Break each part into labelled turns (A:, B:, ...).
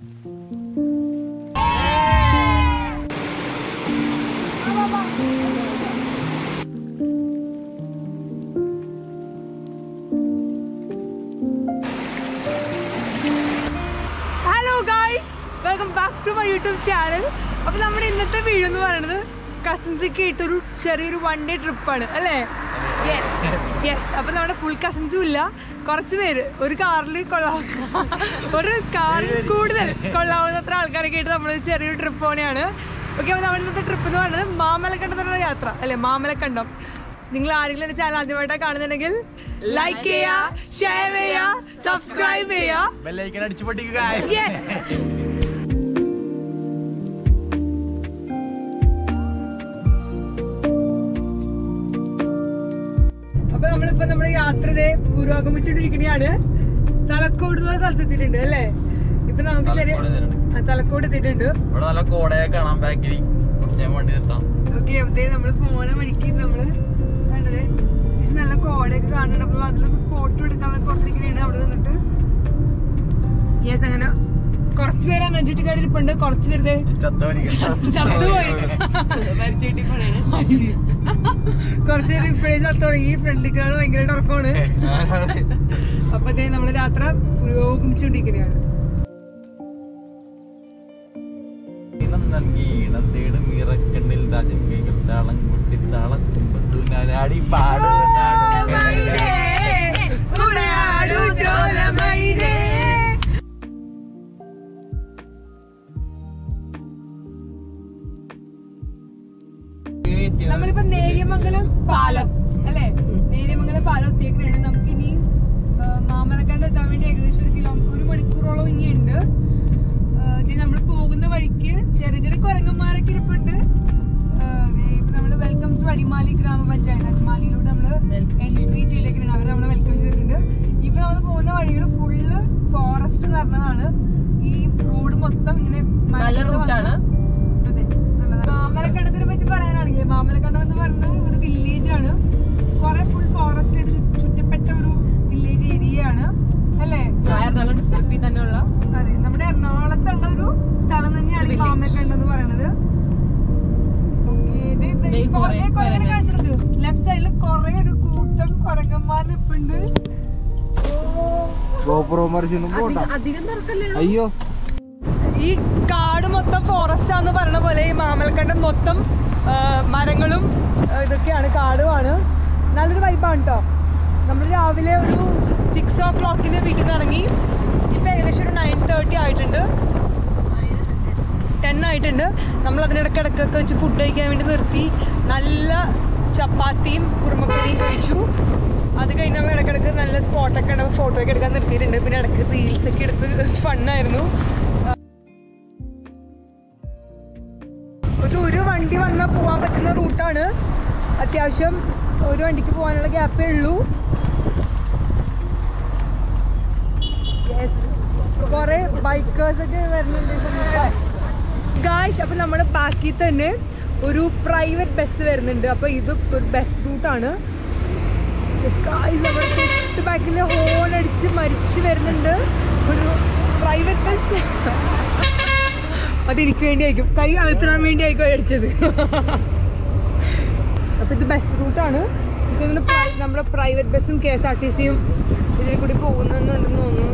A: Hello guys welcome back to my YouTube channel അപ്പോൾ നമ്മുടെ ഇന്നത്തെ വീഡിയോ എന്ന് പറയുന്നത് കസിൻസൊക്കെ ആയിട്ടൊരു ചെറിയൊരു വൺ ഡേ ട്രിപ്പാണ് അല്ലേ യെസ് അപ്പോൾ നമ്മുടെ ഫുൾ കസിൻസും ഇല്ല കുറച്ച് പേര് ഒരു കാറിൽ കൊള്ളാവുന്ന ഒരു കാറിൽ കൂടുതൽ കൊള്ളാവുന്നത്ര ആൾക്കാരൊക്കെ ആയിട്ട് നമ്മൾ ചെറിയൊരു ട്രിപ്പ് പോണെയാണ് ഓക്കെ അപ്പോൾ നമ്മുടെ ഇന്നത്തെ ട്രിപ്പ് എന്ന് പറയുന്നത് മാമലക്കണ്ടം എന്നുള്ള യാത്ര അല്ലേ മാമലക്കണ്ടം നിങ്ങൾ ആരെങ്കിലും എൻ്റെ ചാനൽ ആദ്യമായിട്ടാണ് കാണുന്നുണ്ടെങ്കിൽ ലൈക്ക് ചെയ്യുക ഷെയർ ചെയ്യുക സബ്സ്ക്രൈബ് ചെയ്യുക
B: ബെല്ലൈക്കൻ അടിച്ചു പൊട്ടിക്കുക
A: Yes. അപ്പൊ നമ്മളിപ്പോ നമ്മുടെ യാത്രയെ പുരോഗമിച്ചോണ്ടിരിക്കുകയാണ് തലക്കോട് എന്ന സ്ഥലത്ത് എത്തിയിട്ടുണ്ട് അല്ലേ ഇപ്പൊ നമുക്ക് ചെറിയ
B: തലക്കോട് എത്തിയിട്ടുണ്ട്.
A: ആ, തലക്കോട് എത്തിയിട്ടുണ്ട്
B: ഇവിടെ നല്ല കോടയൊക്കെ കാണാൻ ബാക്കിൽ കുറച്ച് ഞാൻ വണ്ടി നിർത്താം
A: ഓക്കെ അപ്പത്തേ നമ്മള് പോണ വഴിക്ക് നമ്മള് കണ്ടത് അത്യാവശ്യം നല്ല കോടയൊക്കെ കാണുന്നുണ്ട് അപ്പൊ അതിൽ ഫോട്ടോ എടുക്കാൻ പുറത്തിരിക്കുന്നതാണ് അവിടെ നിന്നിട്ട് യെസ് അങ്ങനെ കുറച്ച് പേര് അനഞ്ചിട്ട് കയറിയിരിപ്പുണ്ട് കുറച്ച് പേര് ദേ ചത്തുപോയി കുറച്ച് പേര് ഇപ്പോഴേ ചത്തു തുടങ്ങി ഫ്രണ്ടിലേക്കാണ് ഭയങ്കരമായിട്ട് ഉറക്കമാണ് അപ്പൊ അതേ നമ്മള് യാത്ര പുരോഗമിച്ചുകൊണ്ടിരിക്കുകയാണ്
B: നൽകിയിടം തേടും ഇറക്കണ്ണിൽ രാജൻ കൈകൾ താളം കുട്ടി താളം തുമ്പത്തൂനാടി പാട്
A: നമ്മളിപ്പോ നേര്യമംഗലം പാലം അല്ലേ നേര്യമംഗലം പാലം എത്തിയേക്കാണ് നമുക്ക് ഇനി മാമലക്കാണ്ട് എത്താൻ വേണ്ടി ഏകദേശം ഒരു കിലോ ഒരു മണിക്കൂറോളം ഇനി ഉണ്ട് നമ്മൾ പോകുന്ന വഴിക്ക് ചെറിയ ചെറിയ കുരങ്ങന്മാരൊക്കെ ഇരിപ്പുണ്ട് ആഹ് ദേ ഇപ്പൊ നമ്മള് വെൽക്കം ടു അടിമാലി ഗ്രാമപഞ്ചായത്ത് അടിമാലിയിലൂടെ നമ്മള് എൻട്രി ചെയ്തേക്കാണ് അവർ നമ്മളെ വെൽക്കം ചെയ്തിട്ടുണ്ട് ഇപ്പൊ നമ്മൾ പോകുന്ന വഴികൾ ഫുള്ള് ഫോറസ്റ്റ് നിറഞ്ഞതാണ് ഈ റോഡ് മൊത്തം ഇങ്ങനെ മരങ്ങള് വന്ന് അതെ നല്ലതാണ്. മാമലക്കണ്ടത്തിനെ പറ്റി പറയാനാണെങ്കിൽ മാമലക്കണ്ടം എന്ന് പറഞ്ഞ ഒരു വില്ലേജ് ആണ് കുറെ ഫുൾ ഫോറസ്റ്റ് ആയിട്ട് ചു- ചുറ്റപ്പെട്ട ഒരു വില്ലേജ് ഏരിയ ആണ് അല്ലേ
C: എറണാകുളം ഡിസ്ട്രിക്റ്റിൽ തന്നെയുള്ള
A: അതെ നമ്മുടെ എറണാകുളത്തുള്ള ഒരു സ്ഥലം തന്നെയാണ് ഈ മാമലക്കണ്ടം എന്ന് പറയുന്നത്
C: ദേ കുറേ കുരങ്ങ്.
A: ലെഫ്റ്റ് സൈഡിൽ കുറെ ഒരു കൂട്ടം കുരങ്ങന്മാർ നിപ്പുണ്ട്
D: ഗോപുറോ മറിച്ചൊന്നും പോണ്ട
C: അധികം തിരക്കല്ലേ
D: അയ്യോ
A: ഈ കാട് മൊത്തം ഫോറസ്റ്റ് ആന്ന് പറഞ്ഞ പോലെ ഈ മാമലക്കണ്ടം മൊത്തം ആ, മരങ്ങളും ആ, ഇതൊക്കെയാണ് കാടുമാണ് നല്ലൊരു വൈബാണ് കേട്ടോ നമ്മൾ രാവിലെ ഒരു സിക്സ് ഓ ക്ലോക്കിന് വീട്ടിൽ നിന്ന് ഇറങ്ങി ഇപ്പം ഏകദേശം ഒരു നയൻ തേർട്ടി ആയിട്ടുണ്ട് ടെൻ ആയിട്ടുണ്ട് നമ്മൾ അതിനിടയ്ക്ക് ഇടയ്ക്കൊക്കെ വെച്ച് ഫുഡ് കഴിക്കാൻ വേണ്ടി നിർത്തി നല്ല ചപ്പാത്തിയും കുറുമക്കറിയും കഴിച്ചു അത് കഴിഞ്ഞ് നമ്മൾ ഇടയ്ക്കിടയ്ക്ക് നല്ല സ്പോട്ടൊക്കെ ഉണ്ട് ഫോട്ടോ ഒക്കെ എടുക്കാൻ നിർത്തിയിട്ടുണ്ട് പിന്നെ ഇടയ്ക്ക് റീൽസ് ഒക്കെ എടുത്ത് ഫണ്ണായിരുന്നു ഇത് ഒരു വണ്ടി വന്നാൽ പോകാൻ പറ്റുന്ന റൂട്ടാണ് അത്യാവശ്യം ഒരു വണ്ടിക്ക് പോകാനുള്ള ഗ്യാപ്പേ ഉള്ളൂ യെസ് കുറേ ബൈക്കേഴ്സ് ഒക്കെ വരുന്നുണ്ട് ഗായ്സ് അപ്പം നമ്മുടെ ബാക്കിൽ തന്നെ ഒരു പ്രൈവറ്റ് ബസ് വരുന്നുണ്ട് അപ്പോൾ ഇത് ഒരു ബസ് റൂട്ടാണ് നമ്മുടെ തൊട്ട് ബാക്കിൽ ഹോൺ അടിച്ച് മരിച്ചു വരുന്നുണ്ട് ഒരു പ്രൈവറ്റ് ബസ് അതെനിക്ക് വേണ്ടിയായിരിക്കും കൈ അകത്തിടാൻ വേണ്ടിയായിരിക്കും അടിച്ചത് അപ്പോൾ ഇത് ബസ് റൂട്ടാണ് എനിക്ക് തോന്നുന്നു പ്രൈ- നമ്മുടെ പ്രൈവറ്റ് ബസ്സും കെ എസ് ആർ ടി സിയും ഇതിൽ കൂടി പോകുന്നുണ്ടെന്ന് തോന്നുന്നു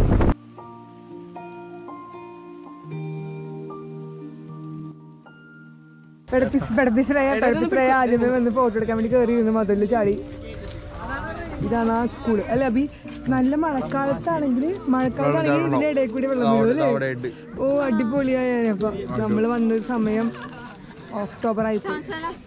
A: പെടപ്പിസ് പെടപ്പിസ്രായ പെടപ്പിസ്രായ ആദ്യമേ വന്ന് ഫോട്ടോ എടുക്കാൻ വേണ്ടി കയറിയിരുന്നു മതിലിൽ ചാടി ഇതാണ് ആ സ്കൂള് അല്ല അബി നല്ല മഴക്കാലത്താണെങ്കിൽ മഴക്കാലത്താണെങ്കിൽ ഇതിന്റെ ഇടയിൽ കൂടി വെള്ളം വീഴും അല്ലേ ഓ അടിപൊളിയായ അപ്പൊ നമ്മള് വന്ന സമയം ഒക്ടോബർ ആയിപ്പോയി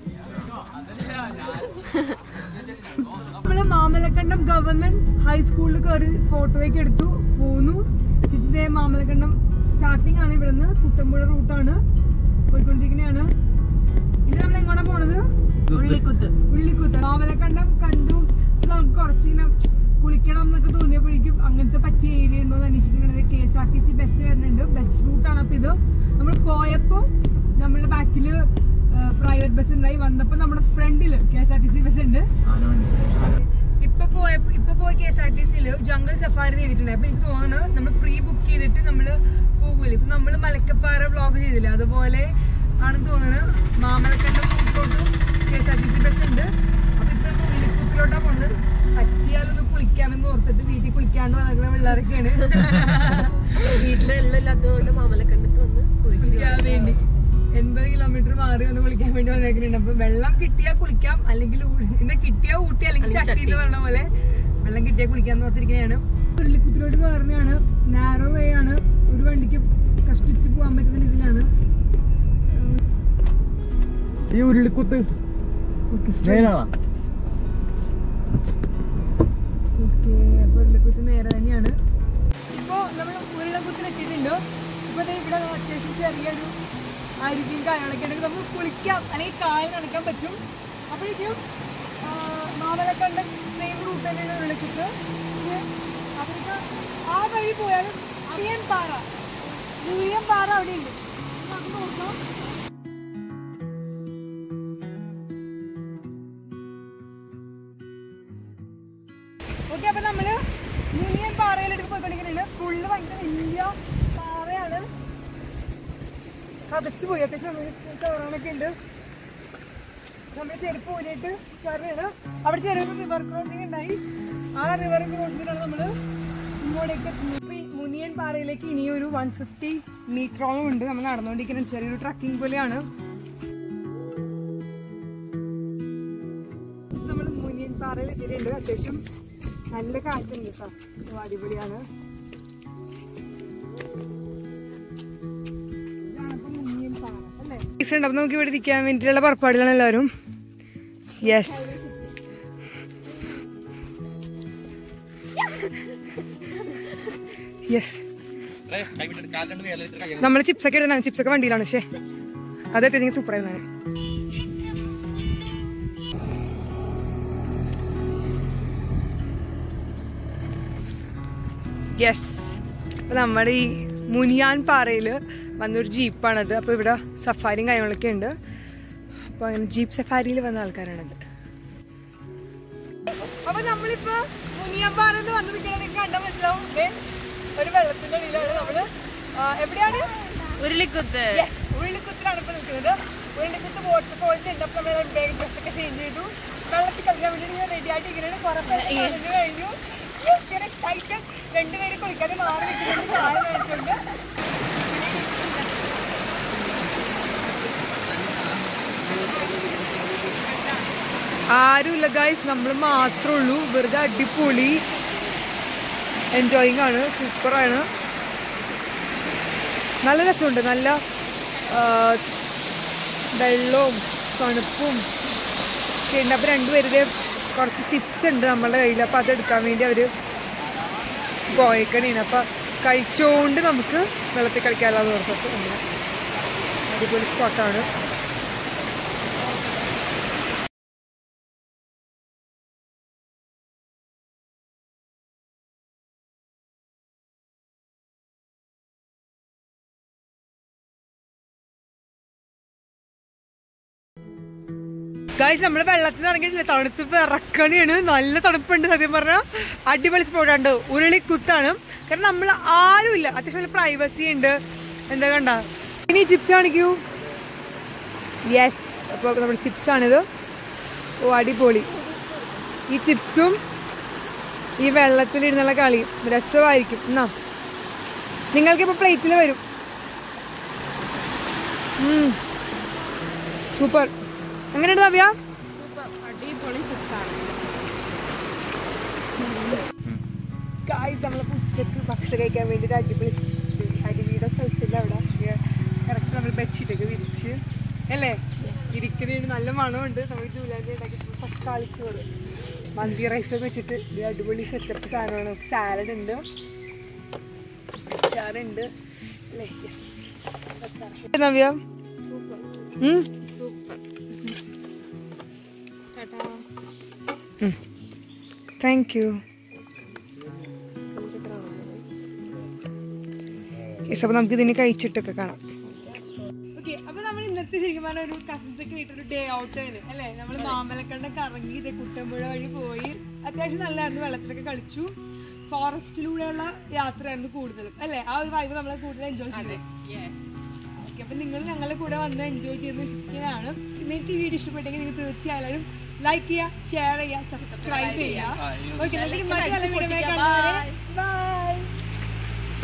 A: നമ്മള് മാമലക്കണ്ടം ഗവൺമെന്റ് ഹൈസ്കൂളിൽ കയറി ഫോട്ടോയൊക്കെ എടുത്തു പോന്നു തിരിച്ചതേ മാമലക്കണ്ടം സ്റ്റാർട്ടിംഗ് ആണ് ഇവിടുന്ന് കുട്ടമ്പുഴ റൂട്ടാണ് പോയിക്കൊണ്ടിരിക്കുന്നതാണ് ഇനി നമ്മൾ എങ്ങോട്ടാ പോണത്
C: ഉള്ളിക്കുത്ത്
A: ഉള്ളിക്കുത്ത് മാമലക്കണ്ടം കണ്ടു ഇത് നമുക്ക് കുറച്ചിങ്ങനെ കുളിക്കണം എന്നൊക്കെ തോന്നിയപ്പോഴേക്കും അങ്ങനത്തെ പറ്റിയ ഏരിയ ഉണ്ടോ എന്ന് അന്വേഷിക്കുന്നത് K S R T C bus വരുന്നുണ്ട് ബസ് റൂട്ടാണ് അപ്പൊ ഇത് നമ്മൾ പോയപ്പോ നമ്മുടെ ബാക്കിൽ പ്രൈവറ്റ് ബസ് ഉണ്ടായി വന്നപ്പോ നമ്മുടെ ഫ്രണ്ടിൽ K S R T C bus ഉണ്ട് ഇപ്പൊ പോയ ഇപ്പൊ പോയ കെ എസ് ആർ ടി സിയിൽ ജംഗിൾ സഫാരി ചെയ്തിട്ടുണ്ട് അപ്പൊ എനിക്ക് തോന്നുന്നു നമ്മൾ പ്രീ ബുക്ക് ചെയ്തിട്ട് നമ്മൾ പോകൂലേ ഇപ്പൊ നമ്മള് മലക്കപ്പാറ ബ്ലോഗ് ചെയ്തില്ലേ അതുപോലെ ആണെന്ന് തോന്നുന്നത് മാമലക്കണ്ട റൂട്ടിലോട്ട് K S R T C bus ഉണ്ട് അപ്പൊ ഇപ്പൊ ഉള്ളിക്കുത്തിലോട്ടാ പോണത് പറ്റിയാലൊന്ന് കുളിക്കാമെന്ന് ഓർത്തിട്ട് വീട്ടിൽ കുളിക്കാണ്ട് വന്നിരിക്കുന്ന പിള്ളേരൊക്കെയാണ്
C: വീട്ടില് എല്ലാം ഇല്ലാത്തതുകൊണ്ട് മാമലക്കണ്ടത്ത് വന്ന് കുളിക്കുക
A: കുളിക്കാൻ വേണ്ടി എൺപത് കിലോമീറ്റർ മാറി വന്ന് കുളിക്കാൻ വേണ്ടി വന്നേക്കുന്നുണ്ട് അപ്പൊ വെള്ളം കിട്ടിയാൽ കുളിക്കാം അല്ലെങ്കിൽ എന്താ കിട്ടിയാ ഊട്ടി അല്ലെങ്കിൽ ചട്ടി എന്ന് പറഞ്ഞ പോലെ വെള്ളം കിട്ടിയാൽ കുളിക്കാന്ന് ഓർത്തിരിക്കുകയാണ് ഉരുളിക്കുത്തിലോട്ട് കയറുന്നതാണ് നാരോ വേ ആണ് ഒരു വണ്ടിക്ക് കഷ്ടിച്ച് പോകാൻ പറ്റുന്ന ഇതിലാണ്
B: ഈ ഉരുളിക്കുത്ത് നേരാണോ
A: ഓക്കെ അപ്പൊ ഉരുളിക്കുത്ത് നേരെ തന്നെയാണ് ഇപ്പൊ നമ്മൾ ഉരുളക്കുത്തിൽ എത്തിയിട്ടുണ്ട് ഇപ്പൊ ദേ ഇവിടെ അത്യാവശ്യം ചെറിയൊരു അരുവിയും കാര്യങ്ങളൊക്കെ ഉണ്ടെങ്കിൽ നമുക്ക് കുളിക്കാം അല്ലെങ്കിൽ കായൽ നനയ്ക്കാൻ പറ്റും അപ്പോഴേക്കും ആ, മാമലക്കണ്ട സെയിം റൂട്ട് തന്നെയാണ് ഉരുളക്കുത്ത് പിന്നെ അവർക്ക് ആ വഴി പോയാലും മുഴിയൻ പാറ മുഴിയൻ പാറ അവിടെ ഉണ്ട് നമുക്ക് നോക്കാം ഓക്കെ അപ്പൊ നമ്മള് യൂണിയൻ പാറയിലേക്ക് പോയിക്കൊണ്ടിരിക്കുന്നുണ്ട് ഫുള്ള് ഭയങ്കര വലിയ പാറയാണ് കതച്ചു പോയി അത്യാവശ്യം നമുക്ക് കയറാനൊക്കെ ഉണ്ട് നമ്മൾ ചെരുപ്പ് ഊരിയിട്ട് കയറുകയാണ് അവിടെ ചെറിയൊരു റിവർ ക്രോസിംഗ് ഉണ്ടായി ആ റിവർ ക്രോസിങ്ങിലാണ് നമ്മള് ഇങ്ങോട്ടേക്ക് എത്തുന്നത് ഇപ്പൊ ഈ മുനിയൻ പാറയിലേക്ക് ഇനി ഒരു വൺ ഫിഫ്റ്റി മീറ്ററോളം ഉണ്ട് നമ്മൾ നടന്നുകൊണ്ടിരിക്കുന്ന ചെറിയൊരു ട്രക്കിംഗ് പോലെയാണ് നമ്മൾ മുനിയൻ പാറയിൽ എത്തിയിട്ടുണ്ട് അത്യാവശ്യം നല്ല കാറ്റുണ്ട് കേട്ടോ ഓ, അടിപൊളിയാണ് ഇതാണിപ്പോ മുനിയൻ പാറ, അല്ലേ? Space ഉണ്ട്. അപ്പൊ നമുക്ക് ഇവിടെ ഇരിക്കാൻ വേണ്ടിയിട്ടുള്ള പുറപ്പാടിലാണ് എല്ലാവരും യെസ് യെസ് നമ്മൾ ചിപ്സ് ഒക്കെ ഇടുന്നതാണ് ചിപ്സ് ഒക്കെ വണ്ടിയിലാണ് പക്ഷേ അതൊക്കെ സൂപ്പർ ആയിരുന്നു യെസ് അപ്പോൾ നമ്മുടെ ഈ മുനിയാൻ പാറയിൽ വന്നൊരു ജീപ്പാണത് അപ്പോൾ ഇവിടെ സഫാരിയും കാര്യങ്ങളൊക്കെ ഉണ്ട് അപ്പോൾ അങ്ങനെ ജീപ്പ് സഫാരിയിൽ വന്ന ആൾക്കാരാണത് അപ്പോൾ നമ്മളിപ്പോൾ മുനിയാൻ പാറയിൽ വന്ന് നിൽക്കണമെങ്കിൽ കണ്ടാൽ മനസ്സിലാവും ദേ ഒരു വെള്ളത്തിൻ്റെ അടിയിലാണ് നമ്മൾ എവിടെയാണ്
C: ഉരുളിക്കുത്ത്
A: ഉരുളിക്കുത്തിലാണ് ഇപ്പോൾ നിൽക്കുന്നത് ഉരുളിക്കുത്ത് വാട്ടർഫോൾസ് ഉണ്ട് അപ്പോൾ നമ്മൾ ബാഗ് ഡ്രസ്സൊക്കെ ചേഞ്ച് ചെയ്തു വെള്ളത്തിൽ കളിക്കാൻ വേണ്ടി റെഡി ആയിട്ട് ഇങ്ങനെ കുറെ പേര് കളിഞ്ഞു കഴിഞ്ഞു ഇങ്ങനെ excited. രണ്ടുപേരും കുളിക്കാതെ മാറി നിൽക്കുന്നുണ്ട് ചായ മേടിച്ചുകൊണ്ട് ആരുമില്ല ഗൈസ് നമ്മൾ മാത്രമേ ഉള്ളൂ വെറുതെ അടിപൊളി എൻജോയിങ് ആണ് സൂപ്പറാണ് നല്ല രസമുണ്ട് നല്ല ആ, വെള്ളവും തണുപ്പും ഒക്കെ ഉണ്ട് അപ്പോൾ രണ്ടുപേരുടെ കുറച്ച് ചിപ്സ് ഉണ്ട് നമ്മളുടെ കയ്യിൽ അപ്പോൾ അതെടുക്കാൻ വേണ്ടി അവർ പോയേക്കണേണ് അപ്പോൾ കഴിച്ചുകൊണ്ട് നമുക്ക് വെള്ളത്തിൽ കളിക്കാനുള്ളത് ഓർത്തപ്പോൾ നമ്മൾ അടിപൊളി സ്പോട്ടാണ് ഗായ്സ് നമ്മൾ വെള്ളത്തിൽ ഇറങ്ങിയിട്ടില്ല തണുത്ത് ഇറക്കണിയാണ് നല്ല തണുപ്പുണ്ട് സത്യം പറഞ്ഞാൽ അടിപൊളി സ്പോട്ടാണ് ഉരുളിക്കുത്താണ് കാരണം നമ്മൾ ആരുമില്ല അത്യാവശ്യം പ്രൈവസി ഉണ്ട് എന്താ കണ്ട ഇനി ചിപ്സ് കാണിക്കൂ യെസ് അപ്പോൾ നമ്മുടെ ചിപ്സ് ആണിത് ഓ അടിപൊളി ഈ ചിപ്സും ഈ വെള്ളത്തിലിരുന്നുള്ള കളിയും രസമായിരിക്കും എന്നാ നിങ്ങൾക്കിപ്പോൾ പ്ലേറ്റിൽ വരും സൂപ്പർ എങ്ങനെയുണ്ട് നവ്യ
C: അടിപൊളി ചിപ്സ് ആണ്
A: ഗായ്സ് നമ്മളിപ്പോൾ ഉച്ചക്ക് ഭക്ഷണം കഴിക്കാൻ വേണ്ടി ഒരു അടിപൊളി അരുവിയുടെ സ്ഥലത്തിൻ്റെ അവിടെ കറക്റ്റ് നമ്മൾ ബെഡ്ഷീറ്റൊക്കെ വിരിച്ച് അല്ലേ ഇരിക്കുന്നതിന് നല്ല മണമുണ്ട് നമ്മൾ ജൂലാൻ്റെ ഉണ്ടാക്കി തക്കാളി ചോറ് മന്തി റൈസൊക്കെ വെച്ചിട്ട് ഒരു അടിപൊളി സെറ്റപ്പ് സാധനമാണ് സാലഡ് ഉണ്ട് അച്ചാറുണ്ട് അല്ലേ യെസ് നവ്യ ഉം?
C: Super tata
A: thank you yes അപ്പോൾ നമുക്ക് ഇതിന് കഴിച്ചിട്ടൊക്കെ കാണാം ഓക്കെ അപ്പൊ നമ്മൾ ഇന്നത്തെ ശരിക്കും പറഞ്ഞ ഒരു കസിൻസ് ഒക്കെ ആയിട്ടൊരു ഡേ ഔട്ട് ആണ് അല്ലേ നമ്മൾ മാമലക്കണ്ട കറങ്ങി ഇതേ കുട്ടമ്പുഴ വഴി പോയി അത്യാവശ്യം നല്ലായിരുന്നു വെള്ളത്തിലൊക്കെ കളിച്ചു ഫോറസ്റ്റിലൂടെയുള്ള യാത്രയായിരുന്നു കൂടുതലും അല്ലേ ആ ഒരു വൈബ് നമ്മളെ കൂടുതൽ എൻജോയ് ചെയ്തത് ഓക്കെ അപ്പൊ നിങ്ങൾ ഞങ്ങളുടെ കൂടെ വന്ന് എൻജോയ് ചെയ്ത് വിശ്വസിക്കുന്നതാണ് നിങ്ങൾക്ക് ഈ വീഡിയോ ഇഷ്ടപ്പെട്ടെങ്കിൽ നിങ്ങൾ തീർച്ചയായും ലൈക്ക് ചെയ്യുക ഷെയർ ചെയ്യുക സബ്സ്ക്രൈബ് ചെയ്യുക ഓക്കെ മറ്റു നല്ല വീഡിയോ കാണുന്നവരെ